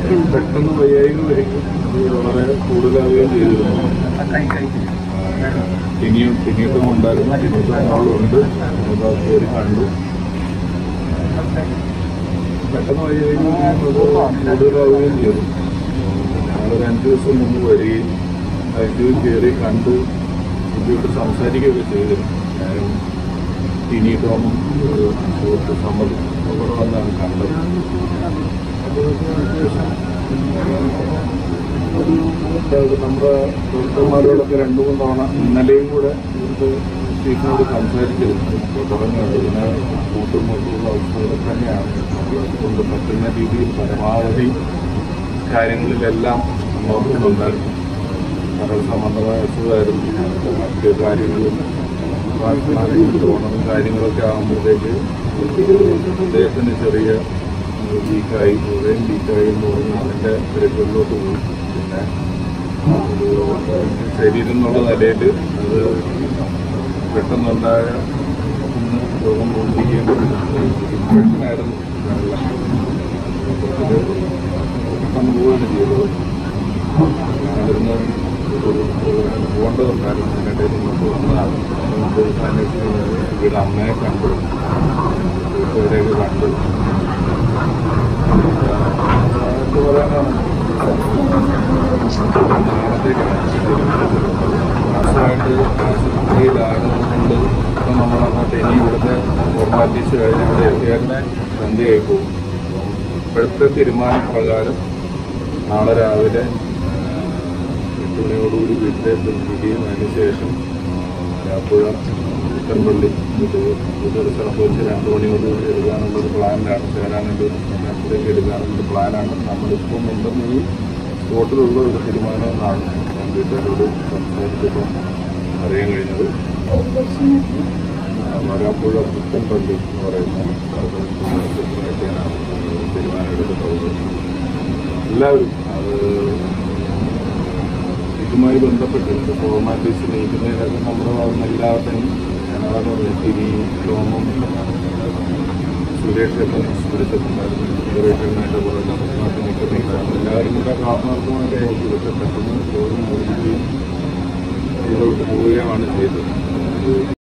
പെട്ടെന്ന് വയ്യായ്മ വരികയും അത് വളരെ കൂടുതലാവുകയും ചെയ്തിരുന്നു ഇനിയും പിന്നീട്ടും ഉണ്ടായിരുന്നു ഉണ്ട് കയറി കണ്ടു പെട്ടെന്ന് വയ്യായ്മ അത് കൂടുതലാവുകയും ചെയ്തു ഞങ്ങളൊരു അഞ്ച് ദിവസം മുമ്പ് വരികയും ഐ സിയിൽ കയറി കണ്ട് കുട്ടിയോട് സംസാരിക്കുകയൊക്കെ ചെയ്തിരുന്നു ഞാനും ടിനി ടോമും ഒരു സുഹൃത്ത് സമ്മതം അവിടെ വന്നാണ് കണ്ടത് അതായത് നമ്മുടെ ഡോക്ടർമാരോടൊക്കെ രണ്ടു മൂന്ന് തവണ ഇന്നലെയും കൂടെ ഇവിടുത്തെ ചീഫിനോട് സംസാരിച്ചിരുന്നു തുടങ്ങുന്നത് ഇതിനെ കൂട്ടും മുട്ടുള്ള അവസ്ഥകളൊക്കെ തന്നെയാണ് കൊണ്ട് പറ്റുന്ന രീതിയിൽ പരമാവധി കാര്യങ്ങളിലെല്ലാം നോക്കുന്നുണ്ടായിരുന്നു കരൾ സംബന്ധമായ അസുഖമായിരുന്നു മറ്റ് കാര്യങ്ങളും തോന്നണം കാര്യങ്ങളൊക്കെ ആകുമ്പോഴത്തേക്ക് അദ്ദേഹത്തിന് ചെറിയ ലീക്കായി ഹൃദയം ലീക്കായി എന്ന് പറഞ്ഞ് അതിൻ്റെ തിരക്കുകളിലോട്ട് പോയി പിന്നെ ഒരു ശരീരം എന്നുള്ള നിലയിൽ അത് പെട്ടെന്നുണ്ടായ ഒന്ന് രോഗം കൊണ്ടിരിക്കേണ്ട ഇൻഫെക്ഷനായിരുന്നു പെട്ടെന്ന് പോവുകയാണ് ചെയ്തത് അതിരുന്ന് പോകേണ്ടതുണ്ടായിരുന്നു അതിനിടയിൽ ഇങ്ങോട്ട് വന്നതാണ് നമുക്ക് അന്വേഷിച്ച് ഇവിടെ അമ്മയെ കണ്ടു വീട്ടുകാരെയൊക്കെ കണ്ടു എന്ത് പറയാനാണ് നാളത്തേക്കാണ് മാസമായിട്ട് ആശുപത്രിയിലായതുകൊണ്ട് ഇപ്പം നമ്മൾ അങ്ങോട്ട് ഇനി ഇവിടുത്തെ ഫോർമാലിറ്റീസ് കഴിഞ്ഞ് അവിടെ എത്തിയാലിനെ സന്ധ്യയായി പോകും ഇപ്പോഴത്തെ തീരുമാനപ്രകാരം നാളെ രാവിലെ എട്ട് മണിയോടുകൂടി വീട്ടിലേക്ക് തിരികെയും അതിനുശേഷം രാപ്പുഴ ചിക്കൻപള്ളി ഇത് ഇതൊരു സ്ഥലത്ത് വെച്ച് രണ്ട് മണിയോടുകൂടി എടുക്കാനുള്ളൊരു പ്ലാനിലാണ് ചേരാനൊരു സ്ഥലത്തേക്ക് എടുക്കാനുള്ളൊരു പ്ലാനാണ് നമ്മളിപ്പം ഉണ്ടെന്ന് ഈ സ്പോട്ടിലുള്ള ഒരു തീരുമാനമെന്നാണ് ഞാൻ വീട്ടുകാരോട് സംസാരിച്ചപ്പോൾ അറിയാൻ കഴിഞ്ഞത് വരാപ്പുഴ പുത്തൻപള്ളി എന്ന് പറയുന്ന സ്ഥലത്തേക്കാണ് തീരുമാനമെടുക്കുന്നത് എല്ലാവരും അത് ഇതുമായി ബന്ധപ്പെട്ട് ഫോർമാലിറ്റീസ് നീക്കുന്നതിനൊക്കെ നമ്മുടെ ഭാഗത്തുനിന്ന് എല്ലാവരുടെയും ഞാനതാണ് പറഞ്ഞത് തിരിയും ടോമും സുരേഷൊക്കെ വിളിച്ചിട്ടുണ്ടായിരുന്നു സുരേഷനായിട്ട് കുറേ നാട്ടിൽ നിൽക്കുന്നുണ്ടായിരുന്നു എല്ലാവരും കൂടെ ആത്മാർത്ഥമായിട്ട് ആയിരിക്കും പക്ഷെ പെട്ടെന്ന് രോഗം മൂടിക്കുകയും ഇതിലോട്ട് പോവുകയാണ് ചെയ്തത്